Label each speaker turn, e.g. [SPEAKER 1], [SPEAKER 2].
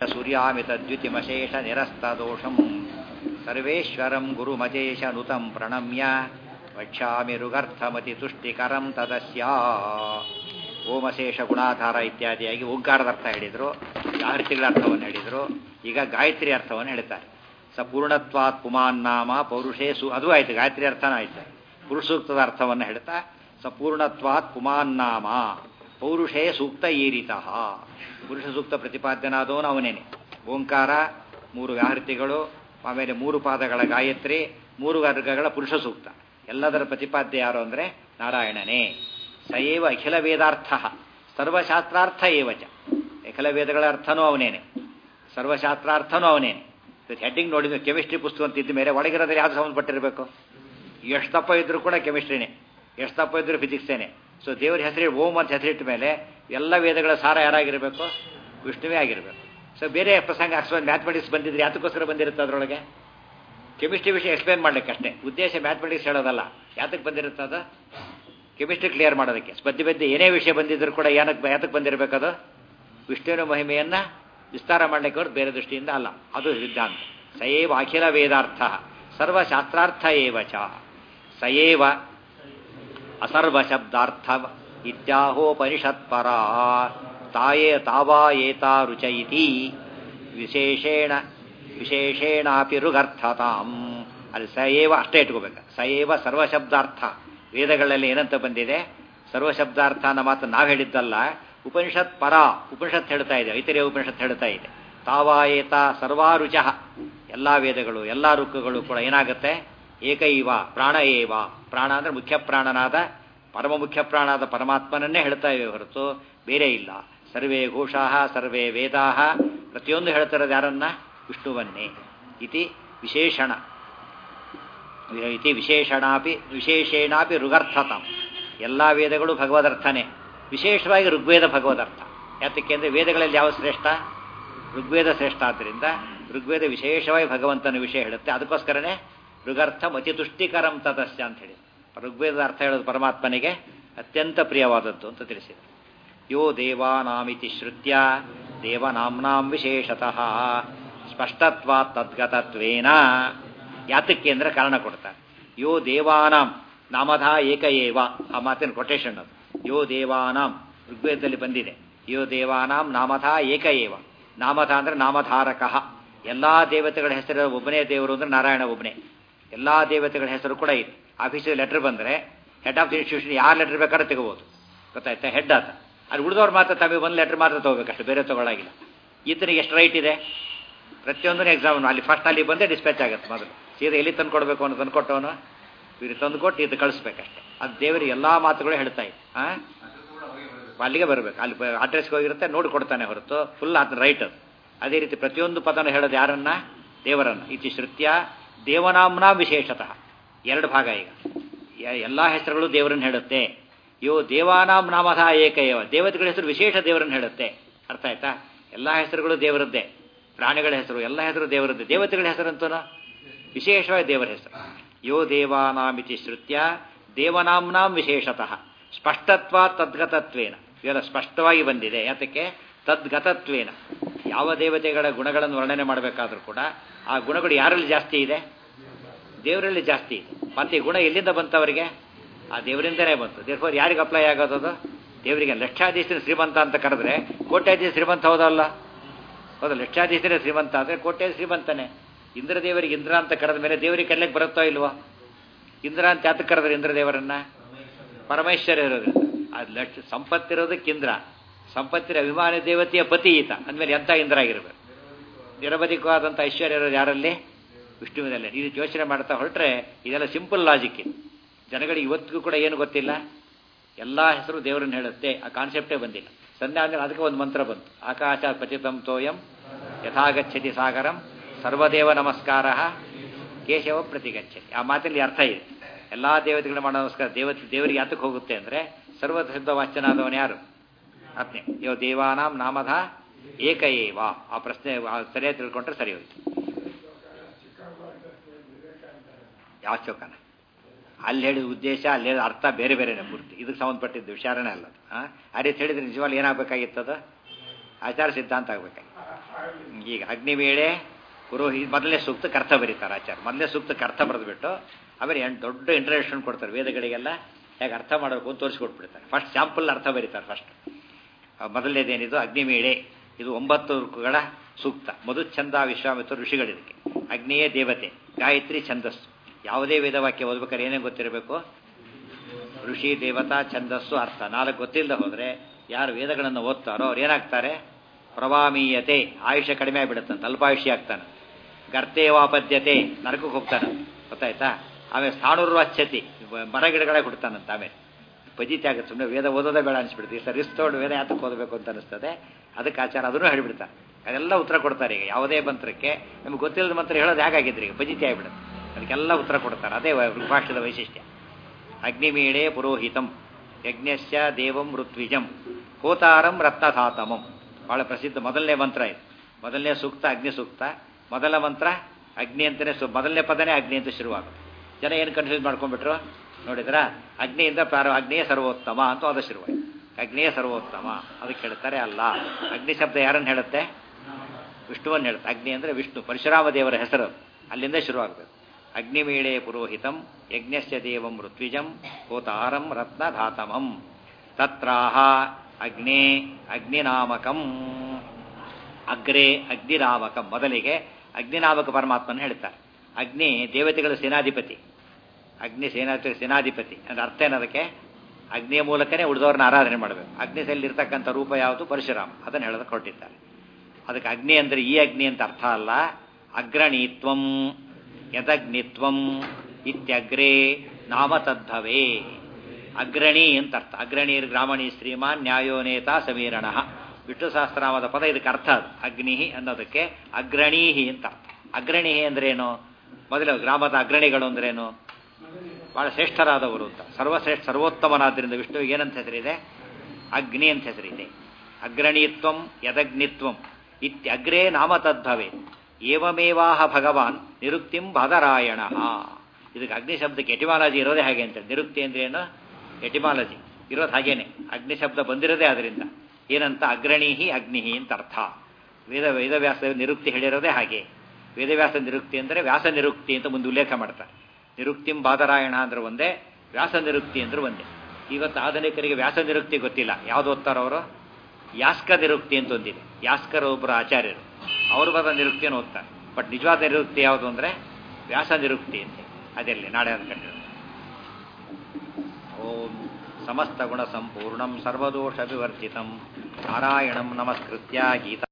[SPEAKER 1] ಸೂರ್ಯಾಮಿತದ್ಯುತಿಮಶೇಷ ನಿರಸ್ತದೋಷಂ ಸರ್ವೇಶ್ವರಂ ಗುರುಮಜೇಶನುತಂ ಪ್ರಣಮ್ಯ ವಕ್ಷ್ಯಾಮಿ ರುಗರ್ಥಮತಿ ತುಷ್ಟಿಕರಂ ತದಸ್ಯ ಓಮಶೇಷ ಗುಣಾಧಾರ ಇತ್ಯಾದಿಯಾಗಿ ಓಂಕಾರದ ಅರ್ಥ ಹೇಳಿದರು ಗಾಯತ್ರಿಗಳ ಅರ್ಥವನ್ನು ಹೇಳಿದರು ಈಗ ಗಾಯತ್ರಿ ಅರ್ಥವನ್ನು ಹೇಳ್ತಾರೆ ಸ ಪೂರ್ಣತ್ವಾತ್ ಪುಮಾನ್ ನಾಮ ಪೌರುಷೇ ಸು ಅದು ಆಯ್ತು ಗಾಯತ್ರಿ ಅರ್ಥನೂ ಆಯ್ತು ಪುರುಷ ಸೂಕ್ತದ ಅರ್ಥವನ್ನು ಹೇಳ್ತಾ ಸ ಪೂರ್ಣತ್ವಾತ್ ಪುಮಾನ್ ನಾಮ ಪೌರುಷೇ ಸೂಕ್ತ ಈರಿತಃ ಪುರುಷ ಸೂಕ್ತ ಪ್ರತಿಪಾದ್ಯನಾದವನು ಅವನೇನೆ ಓಂಕಾರ ಮೂರು ವ್ಯಾಹೃತಿಗಳು ಆಮೇಲೆ ಮೂರು ಪಾದಗಳ ಗಾಯತ್ರಿ ಮೂರು ವರ್ಗಗಳ ಪುರುಷ ಸೂಕ್ತ ಎಲ್ಲದರ ಪ್ರತಿಪಾದ್ಯ ಯಾರು ಅಂದರೆ ನಾರಾಯಣನೇ ಸಯೇವ ಅಖಿಲ ವೇದಾರ್ಥ ಸರ್ವಶಾಸ್ತ್ರಾರ್ಥ ಏವಚ ಅಖಿಲ ವೇದಗಳ ಅರ್ಥನೂ ಅವನೇನೆ ಸರ್ವಶಾಸ್ತ್ರಾರ್ಥನೂ ಅವನೇನೆ ಹೆಡ್ಡಿಂಗ್ ನೋಡಿದ್ರೆ ಕೆಮಿಸ್ಟ್ರಿ ಪುಸ್ತಕ ಅಂತ ಇದ್ದ ಮೇಲೆ ಒಳಗಿರೋದ್ರೆ ಯಾವ್ದು ಸಂಬಂಧಪಟ್ಟಿರಬೇಕು ಎಷ್ಟು ತಪ್ಪ ಇದ್ರೂ ಕೂಡ ಕೆಮಿಸ್ಟ್ರಿನೇ ಎಷ್ಟು ತಪ್ಪ ಇದ್ರೂ ಫಿಸಿಕ್ಸೇನೆ ಸೊ ದೇವರ ಹೆಸರು ಓಂ ಅಂತ ಹೆಸರಿಟ್ಟ ಮೇಲೆ ಎಲ್ಲ ವೇದಗಳ ಸಾರ ಯಾರಾಗಿರಬೇಕು ವಿಷ್ಣುವೇ ಆಗಿರಬೇಕು ಸೊ ಬೇರೆ ಪ್ರಸಂಗ ಅಕ್ಸ್ಪೆನ್ ಮ್ಯಾಥಮೆಟಿಕ್ಸ್ ಬಂದಿದ್ರೆ ಯಾತಕ್ಕೋಸ್ಕರ ಬಂದಿರುತ್ತೆ ಅದರೊಳಗೆ ಕೆಮಿಸ್ಟ್ರಿ ವಿಷಯ ಎಕ್ಸ್ಪ್ಲೇನ್ ಮಾಡ್ಲಿಕ್ಕೆ ಅಷ್ಟೇ ಉದ್ದೇಶ ಮ್ಯಾಥಮೆಟಿಕ್ಸ್ ಹೇಳೋದಲ್ಲ ಯಾತಕ್ಕೆ ಬಂದಿರುತ್ತೆ ಅದು ಕೆಮಿಸ್ಟ್ರಿ ಕ್ಲಿಯರ್ ಮಾಡೋದಕ್ಕೆ ಸ್ಪದ್ಯ ಬದ್ಯ ಏನೇ ವಿಷಯ ಬಂದಿದ್ರು ಕೂಡ ಏನಕ್ಕೆ ಯಾತಕ್ಕೆ ಬಂದಿರಬೇಕದು ವಿಷ್ಣುವಿನ ಮಹಿಮೆಯನ್ನು ವಿಸ್ತಾರ ಮಾಡಲಿಕ್ಕೆ ಹೊರತು ಬೇರೆ ದೃಷ್ಟಿಯಿಂದ ಅಲ್ಲ ಅದು ಸಿದ್ಧಾಂತ ಸಯೇವ ಅಖಿಲ ವೇದಾರ್ಥ ಸರ್ವಶಾಸ್ತ್ರಾರ್ಥ ಏವ ಚ ಸಯೇವ ಅಸರ್ವಶಬ್ದಾರ್ಥ ಇತ್ಯಾಹೋಪನಿಷತ್ಪರ ತಾಯೇ ತಾವಾ ಏತಾ ರುಚ ಇತಿ ವಿಶೇಷೇಣ ವಿಶೇಷೇಣಾಪಿ ರುಗರ್ಥತಾಂ ಅಲ್ಲಿ ಸಯೇವ ಅಷ್ಟೇ ಇಟ್ಕೋಬೇಕು ಸಯೇವ ಸರ್ವಶಬ್ದಾರ್ಥ ವೇದಗಳಲ್ಲಿ ಏನಂತ ಬಂದಿದೆ ಸರ್ವಶಬ್ದಾರ್ಥ ಅನ್ನೋ ಮಾತು ನಾವು ಹೇಳಿದ್ದಲ್ಲ ಉಪನಿಷತ್ ಪರ ಉಪನಿಷತ್ ಹೇಳ್ತಾ ಇದೆ ಐತರಿಯ ಉಪನಿಷತ್ ಹೇಳ್ತಾ ಇದೆ ತಾವಾಯೇತ ಸರ್ವಾರುಚ ಎಲ್ಲ ವೇದಗಳು ಎಲ್ಲ ರುಕ್ಕುಗಳು ಕೂಡ ಏನಾಗುತ್ತೆ ಏಕೈವ ಪ್ರಾಣ ಏವ ಪ್ರಾಣ ಅಂದರೆ ಮುಖ್ಯ ಪ್ರಾಣನಾದ ಪರಮ ಮುಖ್ಯ ಪ್ರಾಣಾದ ಪರಮಾತ್ಮನನ್ನೇ ಹೇಳ್ತಾ ಇವೆ ಹೊರತು ಬೇರೆ ಇಲ್ಲ ಸರ್ವೇ ಘೋಷಾಹ ಸರ್ವೇ ವೇದಾಹ ಪ್ರತಿಯೊಂದು ಹೇಳ್ತಿರೋದು ಯಾರನ್ನ ವಿಷ್ಣುವನ್ನೇ ಇತಿ ವಿಶೇಷಣ ಇತಿ ವಿಶೇಷಣಾಪಿ ವಿಶೇಷೇಣಾಪಿ ಋಗರ್ಥತಂ ಎಲ್ಲ ವೇದಗಳು ಭಗವದರ್ಥನೇ ವಿಶೇಷವಾಗಿ ಋಗ್ವೇದ ಭಗವದರ್ಥ ಯಾತಕ್ಕೆ ಅಂದರೆ ವೇದಗಳಲ್ಲಿ ಯಾವ ಶ್ರೇಷ್ಠ ಋಗ್ವೇದ ಶ್ರೇಷ್ಠ ಆದ್ದರಿಂದ ಋಗ್ವೇದ ವಿಶೇಷವಾಗಿ ಭಗವಂತನ ವಿಷಯ ಹೇಳುತ್ತೆ ಅದಕ್ಕೋಸ್ಕರನೇ ಋಗರ್ಥ ಮತಿತುಷ್ಟಿಕರಂ ತದಸ್ಯ ಅಂತ ಹೇಳಿ ಋಗ್ವೇದದ ಅರ್ಥ ಹೇಳೋದು ಪರಮಾತ್ಮನಿಗೆ ಅತ್ಯಂತ ಪ್ರಿಯವಾದದ್ದು ಅಂತ ತಿಳಿಸಿದೆ ಯೋ ದೇವಾನಾಮಿತಿ ಶ್ರುತ್ಯ ದೇವನಾಂನಾಂ ವಿಶೇಷತಃ ಸ್ಪಷ್ಟತ್ವ ತದ್ಗತತ್ವೇನ ಯಾತಕ್ಕೆ ಅಂದರೆ ಕಾರಣ ಕೊಡ್ತಾರೆ ಯೋ ದೇವಾನಾಂ ನಾಮಧ ಏಕ ಏವ ಆ ಮಾತಿನ ಕೊಟೇಶನ್ ಅದು ಯೋ ದೇವಾನಾಂ ಋಗ್ವೇದದಲ್ಲಿ ಬಂದಿದೆ ಯೋ ದೇವಾನಾಂ ನಾಮಧ ಏಕ ಏವ ನಾಮಧ ಅಂದರೆ ನಾಮಧಾರಕ ಎಲ್ಲ ದೇವತೆಗಳ ಹೆಸರು ಒಬ್ಬನೇ ದೇವರು ಅಂದರೆ ನಾರಾಯಣ ಒಬ್ಬನೇ ಎಲ್ಲ ದೇವತೆಗಳ ಹೆಸರು ಕೂಡ ಇದೆ ಆಫೀಸಿಗೆ ಲೆಟರ್ ಬಂದರೆ ಹೆಡ್ ಆಫ್ ದಿ ಇನ್ಸ್ಟಿಟ್ಯೂಷನ್ ಯಾರು ಲೆಟರ್ ಬೇಕಾದ್ರೆ ತೆಗೋಬೋದು ಗೊತ್ತಾಯ್ತಾ ಹೆಡ್ ಆತ ಅಲ್ಲಿ ಉಳಿದವ್ರು ಮಾತ್ರ ತಮಗೆ ಒಂದು ಲೆಟರ್ ಮಾತ್ರ ತೊಗೋಬೇಕಷ್ಟು ಬೇರೆ ತೊಗೊಳಾಗಿಲ್ಲ ಈತನಿಗೆ ಎಷ್ಟು ರೈಟ್ ಇದೆ ಪ್ರತಿಯೊಂದೂ ಎಕ್ಸಾಮ್ ಅಲ್ಲಿ ಫಸ್ಟ್ ಅಲ್ಲಿ ಬಂದೇ ಡಿಸ್ಪ್ಯಾಚ್ ಆಗುತ್ತೆ ಮೊದಲು ಸೀದಾ ಎಲ್ಲಿ ತಂದು ಕೊಡಬೇಕು ಅನ್ನೋ ತಂದು ಕೊಟ್ಟವನು ಇವ್ರಿಗೆ ತಂದು ಕೊಟ್ಟು ಇದು ಕಳಿಸ್ಬೇಕಷ್ಟೆ ಅದು ದೇವರಿಗೆ ಎಲ್ಲ ಮಾತುಗಳು ಹೇಳ್ತಾ ಇದೆ ಹಾಂ ಅಲ್ಲಿಗೆ ಬರಬೇಕು ಅಲ್ಲಿ ಅಡ್ರೆಸ್ಗೆ ಹೋಗಿರುತ್ತೆ ನೋಡಿ ಕೊಡ್ತಾನೆ ಹೊರತು ಫುಲ್ ಅದನ್ನ ರೈಟ್ ಅದು ಅದೇ ರೀತಿ ಪ್ರತಿಯೊಂದು ಪದನ ಹೇಳೋದು ಯಾರನ್ನ ದೇವರನ್ನ ಇತಿ ಶ್ರುತ್ಯ ದೇವನಾಮ್ನ ವಿಶೇಷತಃ ಎರಡು ಭಾಗ ಈಗ ಎಲ್ಲ ಹೆಸರುಗಳು ದೇವರನ್ನು ಹೇಳುತ್ತೆ ಯೋ ದೇವಾನಾಂ ನಾಮಧ ಏಕೈವ ದೇವತೆಗಳ ಹೆಸರು ವಿಶೇಷ ದೇವರನ್ನು ಹೇಳುತ್ತೆ ಅರ್ಥ ಆಯ್ತಾ ಎಲ್ಲ ಹೆಸರುಗಳು ದೇವರದ್ದೇ ಪ್ರಾಣಿಗಳ ಹೆಸರು ಎಲ್ಲ ಹೆಸರು ದೇವರದ್ದೇ ದೇವತೆಗಳ ಹೆಸರಂತೂ ವಿಶೇಷವಾಗಿ ದೇವರ ಹೆಸರು ಯೋ ದೇವಾನಾಮಿತಿ ಶ್ರುತ್ಯ ದೇವನಾಂನಾಂ ವಿಶೇಷತಃ ಸ್ಪಷ್ಟತ್ವ ತದ್ಗತತ್ವೇನ ಇವೆಲ್ಲ ಸ್ಪಷ್ಟವಾಗಿ ಬಂದಿದೆ ಯಾತಕ್ಕೆ ತದ್ಗತತ್ವೇನ ಯಾವ ದೇವತೆಗಳ ಗುಣಗಳನ್ನು ವರ್ಣನೆ ಮಾಡಬೇಕಾದ್ರೂ ಕೂಡ ಆ ಗುಣಗಳು ಯಾರಲ್ಲಿ ಜಾಸ್ತಿ ಇದೆ ದೇವರಲ್ಲಿ ಜಾಸ್ತಿ ಇದೆ ಮತ್ತೆ ಈ ಗುಣ ಎಲ್ಲಿಂದ ಬಂತವರಿಗೆ ಆ ದೇವರಿಂದನೇ ಬಂತು ದೇವ್ರ ಯಾರಿಗೆ ಅಪ್ಲೈ ಆಗೋದದು ದೇವರಿಗೆ ಲಕ್ಷಾಧೀಶನ ಶ್ರೀಮಂತ ಅಂತ ಕರೆದ್ರೆ ಕೋಟ್ಯಾಧೀಶ ಶ್ರೀಮಂತ ಹೌದಲ್ಲ ಹೌದು ಲಕ್ಷಾಧೀಶನೇ ಶ್ರೀಮಂತ ಅಂದರೆ ಕೋಟ್ಯಾಧೀಶ ಶ್ರೀಮಂತನೇ ಇಂದ್ರ ದೇವರಿಗೆ ಇಂದ್ರ ಅಂತ ಕರೆದ ಮೇಲೆ ದೇವರಿಗೆ ಕರ್ಲಿಕ್ಕೆ ಬರುತ್ತೋ ಇಲ್ವೋ ಇಂದ್ರ ಅಂತ ಯಾತಕ್ಕೆ ಕರೆದ್ರೆ ಇಂದ್ರದೇವರನ್ನ ಪರಮೇಶ್ವರ ಇರೋದ್ರಿಂದ ಅದು ಲಕ್ಷ ಸಂಪತ್ತಿರೋದಕ್ಕೆ ಇಂದ್ರ ಸಂಪತ್ತಿನ ಅಭಿಮಾನಿ ದೇವತೆಯ ಪತಿ ಈತ ಅಂದಮೇಲೆ ಎಂಥ ಇಂದ್ರ ಆಗಿರಬೇಕು ನಿರವಧಿಕವಾದಂಥ ಐಶ್ವರ್ಯ ಇರೋದು ಯಾರಲ್ಲಿ ವಿಷ್ಣುವಿನಲ್ಲೇ ಇದು ಯೋಚನೆ ಮಾಡ್ತಾ ಹೊರಟ್ರೆ ಇದೆಲ್ಲ ಸಿಂಪಲ್ ಲಾಜಿಕ್ ಇದು ಜನಗಳಿಗೆ ಇವತ್ತಿಗೂ ಕೂಡ ಏನು ಗೊತ್ತಿಲ್ಲ ಎಲ್ಲ ಹೆಸರು ದೇವರನ್ನು ಹೇಳುತ್ತೆ ಆ ಕಾನ್ಸೆಪ್ಟೇ ಬಂದಿಲ್ಲ ಸಂಧ್ಯಾ ಅಂದರೆ ಅದಕ್ಕೆ ಒಂದು ಮಂತ್ರ ಬಂತು ಆಕಾಶ ಪಚಿತಂ ತೋಯಂ ಯಥಾಗಚ್ಚತಿ ಸಾಗರಂ ಸರ್ವದೇವ ನಮಸ್ಕಾರ ಕೇಶವ ಪ್ರತಿಗಚ್ಚತಿ ಆ ಮಾತಲ್ಲಿ ಅರ್ಥ ಇದೆ ಎಲ್ಲ ದೇವತೆಗಳು ಮಾಡೋ ನಮಸ್ಕಾರ ದೇವತೆ ದೇವರಿಗೆ ಯಾತಕ್ಕೆ ಹೋಗುತ್ತೆ ಅಂದರೆ ಸರ್ವಸಿದ್ಧ ವಾಚ್ಯನಾದವನು ಯಾರು ಆತ್ಮೆ ಯೋ ದೇವಾನಾಂ ನಾಮಧ ಏಕಏವ ಆ ಪ್ರಶ್ನೆ ಸರಿಯಾಗಿ ತಿಳ್ಕೊಂಡ್ರೆ ಸರಿ ಹೋಯ್ತು ಯಾವ ಚೌಕನ ಅಲ್ಲಿ ಹೇಳಿದ ಉದ್ದೇಶ ಅಲ್ಲಿ ಹೇಳಿದ ಅರ್ಥ ಬೇರೆ ಬೇರೆನೇ ಪೂರ್ತಿ ಇದಕ್ಕೆ ಸಂಬಂಧಪಟ್ಟಿದ್ದು ವಿಚಾರನೇ ಅಲ್ಲ ಅದು ಆ ರೀತಿ ಹೇಳಿದ್ರೆ ನಿಜವಾಗ್ಲೂ ಏನಾಗಬೇಕಾಗಿತ್ತದ ಆಚಾರ ಸಿದ್ಧಾಂತ ಆಗಬೇಕಾಗಿತ್ತು ಈಗ ಅಗ್ನಿವೇಳೆ ಪುರೋಹಿ ಮೊದಲನೇ ಸೂಕ್ತಕ್ಕೆ ಅರ್ಥ ಬರೀತಾರೆ ಆಚಾರ್ಯ ಮೊದಲನೇ ಸೂಕ್ತಕ್ಕೆ ಅರ್ಥ ಬರೆದ್ಬಿಟ್ಟು ಆಮೇಲೆ ಎಂಟು ದೊಡ್ಡ ಇಂಟ್ರಡಕ್ಷನ್ ಕೊಡ್ತಾರೆ ವೇದಗಳಿಗೆಲ್ಲ ಹೇಗೆ ಅರ್ಥ ಮಾಡಬೇಕು ಅಂತ ತೋರಿಸ್ಕೊಟ್ಬಿಡ್ತಾರೆ ಫಸ್ಟ್ ಸ್ಯಾಂಪಲ್ ಅರ್ಥ ಬರೀತಾರೆ ಫಸ್ಟ್ ಮೊದಲನೇದೇನಿದು ಅಗ್ನಿಮೇಳೆ ಇದು ಒಂಬತ್ತು ಋಕ್ಕುಗಳ ಸೂಕ್ತ ಮಧುಚ್ಛಂದ ವಿಶ್ವಾಮಿತ್ರ ಋಷಿಗಳಿದಕ್ಕೆ ಅಗ್ನಿಯೇ ದೇವತೆ ಗಾಯತ್ರಿ ಛಂದಸ್ಸು ಯಾವುದೇ ವೇದವಾಕ್ಯ ಓದ್ಬೇಕಾದ್ರೆ ಏನೇನು ಗೊತ್ತಿರಬೇಕು ಋಷಿ ದೇವತಾ ಛಂದಸ್ಸು ಅರ್ಥ ನಾಲ್ಕು ಗೊತ್ತಿಲ್ಲದೆ ಹೋದರೆ ಯಾರು ವೇದಗಳನ್ನು ಓದ್ತಾರೋ ಅವ್ರು ಏನಾಗ್ತಾರೆ ಪ್ರವಾಮೀಯತೆ ಆಯುಷ್ಯ ಕಡಿಮೆ ಆಗಿಬಿಡುತ್ತಂತ ಅಲ್ಪಾಯುಷ್ಯ ಆಗ್ತಾನೆ ಗರ್ತೇವಾಪದ್ಯತೆ ನರಕಕ್ಕೆ ಹೋಗ್ತಾನೆ ಗೊತ್ತಾಯ್ತಾ ಆಮೇಲೆ ಸ್ಥಾಣೂರು ಅಚ್ಚತಿ ಮರ ಗಿಡಗಳೇ ಹುಡ್ತಾನಂತ ಆಮೇಲೆ ಪಜಿತಿ ಆಗುತ್ತೆ ಸುಮ್ಮನೆ ವೇದ ಓದೋದೇ ಬೇಡ ಅನಿಸ್ಬಿಡ್ತೀವಿ ಸರ್ ರಿಸ್ ತೊಗೊಂಡು ವೇದ ಯಾತಕ್ಕೆ ಓದಬೇಕು ಅಂತ ಅನಿಸ್ತದೆ ಅದಕ್ಕೆ ಆಚಾರ ಅದನ್ನು ಹೇಳಿಬಿಡ್ತಾರೆ ಅದೆಲ್ಲ ಉತ್ತರ ಕೊಡ್ತಾರೆ ಈಗ ಯಾವುದೇ ಮಂತ್ರಕ್ಕೆ ನಿಮ್ಗೆ ಗೊತ್ತಿಲ್ಲದ ಮಂತ್ರ ಹೇಳೋದು ಹೇಗಾಗಿದ್ರಿ ಈಗ ಪಜಿತಿ ಆಗಿಬಿಡುತ್ತೆ ಅದಕ್ಕೆಲ್ಲ ಉತ್ತರ ಕೊಡ್ತಾರೆ ಅದೇ ಭಾಷೆದ ವೈಶಿಷ್ಟ್ಯ ಅಗ್ನಿಮೀಳೆ ಪುರೋಹಿತಂ ಯಜ್ಞಸ್ಯ ದೇವಂ ಋತ್ವಿಜಂ ಹೋತಾರಂ ರತ್ನಧಾತಮಂ ಬಹಳ ಪ್ರಸಿದ್ಧ ಮೊದಲನೇ ಮಂತ್ರ ಇದು ಮೊದಲನೇ ಸೂಕ್ತ ಅಗ್ನಿ ಸೂಕ್ತ ಮೊದಲ ಮಂತ್ರ ಅಗ್ನಿ ಅಂತಲೇ ಸು ಮೊದಲನೇ ಪದನೇ ಅಗ್ನಿ ಅಂತ ಶುರುವಾಗುತ್ತೆ ಜನ ಏನು ಕನ್ಫ್ಯೂಸ್ ಮಾಡ್ಕೊಂಡ್ಬಿಟ್ರು ನೋಡಿದ್ರ ಅಗ್ನಿಯಿಂದ ಪ್ರಾರ ಅಗ್ನಿಯೇ ಸರ್ವೋತ್ತಮ ಅಂತ ಅದು ಶುರುವಾಯಿತು ಅಗ್ನಿಯೇ ಸರ್ವೋತ್ತಮ ಅದಕ್ಕೆ ಹೇಳ್ತಾರೆ ಅಲ್ಲ ಅಗ್ನಿ ಶಬ್ದ ಯಾರನ್ನು ಹೇಳುತ್ತೆ ವಿಷ್ಣುವನ್ನು ಹೇಳುತ್ತೆ ಅಗ್ನಿ ಅಂದರೆ ವಿಷ್ಣು ಪರಶುರಾಮ ದೇವರ ಹೆಸರು ಅಲ್ಲಿಂದ ಶುರುವಾಗಬೇಕು ಅಗ್ನಿಮೀಳೆ ಪುರೋಹಿತಂ ಯಜ್ಞಸ್ಯ ದೇವಂ ಋತ್ವಿಜಂ ಹೋತಾರಂ ರತ್ನಧಾತಮಂ ತತ್ರಾಹ ಅಗ್ನೇ ಅಗ್ನಿನಾಮಕಂ ಅಗ್ರೇ ಅಗ್ನಿನಾಮಕಂ ಮೊದಲಿಗೆ ಅಗ್ನಿನಾಮಕ ಪರಮಾತ್ಮನ ಹೇಳ್ತಾರೆ ಅಗ್ನಿ ದೇವತೆಗಳ ಸೇನಾಧಿಪತಿ ಅಗ್ನಿ ಸೇನಾ ಸೇನಾಧಿಪತಿ ಅಂದ್ರೆ ಅರ್ಥ ಏನದಕ್ಕೆ ಅಗ್ನಿಯ ಮೂಲಕನೇ ಉಳಿದವ್ರನ್ನ ಆರಾಧನೆ ಮಾಡಬೇಕು ಅಗ್ನಿಸಲ್ಲಿರ್ತಕ್ಕಂಥ ರೂಪ ಯಾವುದು ಪರಶುರಾಮ ಅದನ್ನು ಹೇಳೋದಕ್ಕೆ ಹೊರಟಿದ್ದಾರೆ ಅದಕ್ಕೆ ಅಗ್ನಿ ಅಂದರೆ ಈ ಅಗ್ನಿ ಅಂತ ಅರ್ಥ ಅಲ್ಲ ಅಗ್ರಣೀತ್ವಂ ಯದಗ್ನಿತ್ವಂ ಇತ್ಯಗ್ರೇ ನಾಮ ತದ್ಭವೇ ಅಗ್ರಣಿ ಅಂತ ಅರ್ಥ ಅಗ್ರಣಿ ಗ್ರಾಮಣಿ ಶ್ರೀಮಾನ್ ನ್ಯಾಯೋನೇತ ಸಮೀರಣ ವಿಷ್ಣು ಸಹಸ್ರನಾಮದ ಪದ ಇದಕ್ಕೆ ಅರ್ಥ ಅದು ಅಗ್ನಿ ಅನ್ನೋದಕ್ಕೆ ಅಗ್ರಣೀಹಿ ಅಂತ ಅರ್ಥ ಅಗ್ರಣಿ ಅಂದ್ರೇನು ಮೊದಲು ಗ್ರಾಮದ ಅಗ್ರಣಿಗಳು ಅಂದ್ರೇನು ಬಹಳ ಶ್ರೇಷ್ಠರಾದವರು ಅಂತ ಸರ್ವಶ್ರೇಷ್ಠ ಸರ್ವೋತ್ತಮನಾದ್ರಿಂದ ವಿಷ್ಣುವಿಗೆ ಏನಂತ ಹೆಸರಿದೆ ಅಗ್ನಿ ಅಂತ ಹೆಸರಿದೆ ಅಗ್ರಣೀತ್ವಂ ಯದಗ್ನಿತ್ವಂ ಇತ್ಯಗ್ರೇ ನಾಮ ತದ್ಭವೆ ಏವಮೇವಾಹ ಭಗವಾನ್ ನಿರುಕ್ತಿಂ ಬಾದರಾಯಣ ಇದಕ್ಕೆ ಅಗ್ನಿ ಶಬ್ದಕ್ಕೆ ಎಟಿಮಾಲಜಿ ಇರೋದೇ ಹಾಗೆ ಅಂತ ನಿರುಕ್ತಿ ಅಂದ್ರೇನು ಎಟಿಮಾಲಜಿ ಇರೋದು ಹಾಗೇನೆ ಅಗ್ನಿ ಶಬ್ದ ಬಂದಿರೋದೇ ಅದರಿಂದ ಏನಂತ ಅಗ್ರಣೀಹಿ ಅಗ್ನಿಹಿ ಅಂತ ಅರ್ಥ ವೇದ ವೇದವ್ಯಾಸ ನಿರುಕ್ತಿ ಹೇಳಿರೋದೇ ಹಾಗೆ ವೇದವ್ಯಾಸ ನಿರುಕ್ತಿ ಅಂದರೆ ವ್ಯಾಸ ನಿರುಕ್ತಿ ಅಂತ ಮುಂದೆ ಉಲ್ಲೇಖ ಮಾಡ್ತಾರೆ ನಿರುಕ್ತಿಂ ಬಾದರಾಯಣ ಅಂದ್ರೆ ಒಂದೇ ವ್ಯಾಸ ನಿರುಕ್ತಿ ಅಂದ್ರೆ ಒಂದೇ ಇವತ್ತು ಆಧುನಿಕರಿಗೆ ವ್ಯಾಸ ನಿರುಕ್ತಿ ಗೊತ್ತಿಲ್ಲ ಯಾವ್ದು ಓದ್ತಾರೋ ಅವರು ಯಾಸ್ಕ ನಿರುಕ್ತಿ ಅಂತ ಒಂದಿದೆ ಯಾಸ್ಕರ್ ಒಬ್ಬರು ಆಚಾರ್ಯರು ಅವರು ಬದ ನಿರುಕ್ತಿಯನ್ನು ಓದ್ತಾರೆ ಬಟ್ ನಿಜವಾದ ನಿರುಕ್ತಿ ಯಾವುದು ಅಂದರೆ ವ್ಯಾಸ ನಿರುಕ್ತಿ ಅಂತ ಅದೆಲ್ಲಿ ನಾಳೆ ಅಂದ್ಕೊಂಡಿರೋದು ಓಂ ಸಮಸ್ತ ಗುಣ ಸಂಪೂರ್ಣಂ ಸರ್ವದೋಷ ವಿವರ್ಜಿತಂ ನಾರಾಯಣಂ ನಮಸ್ಕೃತ್ಯ ಗೀತಾ